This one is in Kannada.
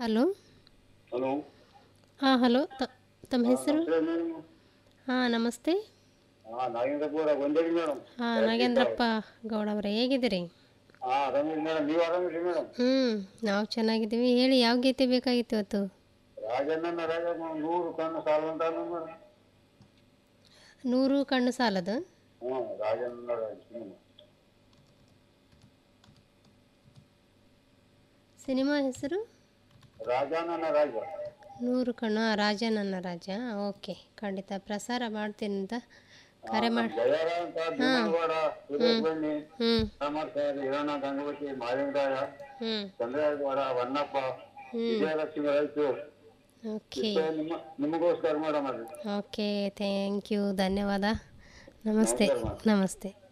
ಹಲೋ ಹಲೋ ಹಾಂ ಹಲೋ ತ ತಮ್ಮ ಹೆಸರು ಮೇಡಮ್ ಹಾಂ ನಮಸ್ತೆ ಹಾಂ ನಾಗೇಂದ್ರಪುರ ಒಂದೇಳಿ ಮೇಡಮ್ ಹಾಂ ನಾಗೇಂದ್ರಪ್ಪ ಗೌಡ ಅವರೇ ಹೇಗಿದ್ದೀರಿ ಹಾಂ ಆರಾಮಿರಿ ಮೇಡಮ್ ನೀವು ಆರಾಮಿರಿ ಮೇಡಮ್ ಹ್ಞೂ ನಾವು ಚೆನ್ನಾಗಿದ್ದೀವಿ ಹೇಳಿ ಯಾವ ಗೀತೆ ಬೇಕಾಗಿತ್ತು ಇವತ್ತು ರಾಜಣ್ಣನ ರಾಜ ನೂರು ಕಣ್ಣು ಸಾಲುವಂತ ಮೇಡಮ್ ನೂರು ಕಣ್ಣು ಸಾಲದು ಹ್ಞೂ ರಾಜಣ್ಣ ರಾಜ ಹ್ಞೂ ಸಿನಿಮಾ ಹೆಸರು ರಾಜಣ್ಣನ ರಾಜ ನೂರು ಕಣ್ಣು ಆ, ರಾಜ ನನ್ನ ರಾಜ ಓಕೆ ಖಂಡಿತ ಪ್ರಸಾರ ಮಾಡ್ತೀನಿ ಅಂತ ಕರೆ ಮಾಡಿ ಜಯರ ಅಂತ ಭೀಮನಗೌಡ ಸುರೇಶ್ ಬನ್ನಿ ಹ್ಞೂ ಸಮರ್ ಸರ್ ಹಿರಣ್ಣ ಗಂಗವತಿ ಮಾಲಿಂಗರಾಯ ಹ್ಞೂ ಚಂದ್ರೇಗೌಡ ವನ್ನಪ್ಪ ವಿಜಯಲಕ್ಷ್ಮಿ ರೈತು ಓಕೆ ಇಷ್ಟೇ ನಿಮ್ಮ ನಿಮಗೋಸ್ಕರ ಮೇಡಮ್ ಅದು ಓಕೆ ಥ್ಯಾಂಕ್ ಯು ಧನ್ಯವಾದ ನಮಸ್ತೆ ನಮಸ್ತೆ